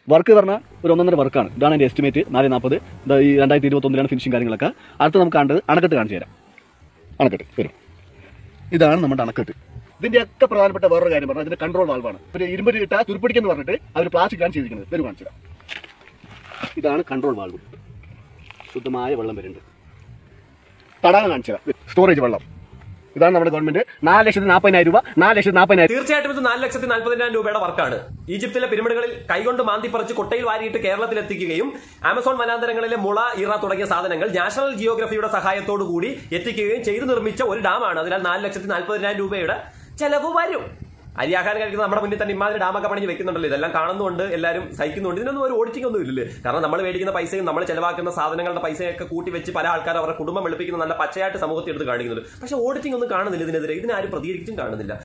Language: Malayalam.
വർക്ക് പറഞ്ഞാൽ ഒരു ഒന്നൊന്നര വർക്കാണ് ഇതാണ് എൻ്റെ എസ്റ്റിമേറ്റ് നാല് നാൽപ്പത് ഈ രണ്ടായിരത്തി ഇരുപത്തൊന്നിലാണ് ഫിനിഷിംഗ് കാര്യങ്ങളൊക്കെ അടുത്ത് നമുക്ക് കണ്ടത് അണക്കെട്ട് കാണിച്ചു തരാം അണക്കെട്ട് വരും ഇതാണ് നമ്മുടെ അണക്കെട്ട് ഇതിന്റെ ഒക്കെ പ്രധാനപ്പെട്ട വേറൊരു കാര്യം പറഞ്ഞാൽ ഇതിന്റെ കൺട്രോൾ വാൾവാണ് ഒരു ഇരുമ്പ് ഇട്ടാൽ തുരുപ്പിടിക്കെന്ന് പറഞ്ഞിട്ട് അവർ പ്ലാസ്റ്റിക്കാണ് ചെയ്തിരിക്കുന്നത് വരും കാണിച്ചു തരാം ഇതാണ് കൺട്രോൾ വാൾവ് ശുദ്ധമായ വെള്ളം വരുന്നുണ്ട് തടാകം കാണിച്ചു തരാം സ്റ്റോറേജ് വെള്ളം ഇതാണ് നമ്മുടെ ഗവൺമെന്റ് നാല് ലക്ഷത്തി നാൽപ്പതിനായിരം രൂപ നാല് ലക്ഷത്തി നാൽപ്പതിനായിരം തീർച്ചയായിട്ടും ഇത് നാല് ലക്ഷത്തി നാൽപ്പതിനായിരം രൂപയുടെ വർക്കാണ് ഈജിപ്തിലെ പിരമിഡുകളിൽ കൈകൊണ്ട് മാന്തി പറിച്ച് കൊട്ടയിൽ വാരിയിട്ട് കേരളത്തിൽ എത്തിക്കുകയും ആമസോൺ വനാന്തരങ്ങളിലെ മുള ഇറ തുടങ്ങിയ സാധനങ്ങൾ നാഷണൽ ജിയോഗ്രഫിയുടെ സഹായത്തോടു കൂടി എത്തിക്കുകയും ചെയ്തു നിർമ്മിച്ച ഒരു ഡാമാണ് അതിനാൽ നാല് ലക്ഷത്തി നാൽപ്പതിനായിരം രൂപയുടെ ചെലവ് വരും അരിയാഹാരം കഴിക്കുന്ന നമ്മുടെ മുന്നിൽ തന്നെ ഇമാതിരി ഡാമൊക്കെ പണിഞ്ഞ് വെക്കുന്നുണ്ടല്ലോ ഇതെല്ലാം കാണുന്നുണ്ട് എല്ലാവരും സഹിക്കുന്നുണ്ട് ഇതിനൊന്നും ഒരു ഓഡിറ്റിംഗ് ഒന്നും ഇല്ലല്ലേ കാരണം നമ്മൾ മേടിക്കുന്ന പൈസയും നമ്മൾ ചെലവാക്കുന്ന സാധനങ്ങളുടെ പൈസയൊക്കെ കൂട്ടി വെച്ച് പല ആൾക്കാർ അവരുടെ കുടുംബം വെളുപ്പിക്കുന്ന നല്ല പച്ചയായിട്ട് സമൂഹത്തിൽ എടുത്ത് കാണിക്കുന്നുണ്ട് പക്ഷേ ഓഡിറ്റിംഗ് ഒന്നും കാണുന്നില്ല ഇതിനെതിരെ ഇതിനാരും പ്രതികരിച്ചും കാണുന്നില്ല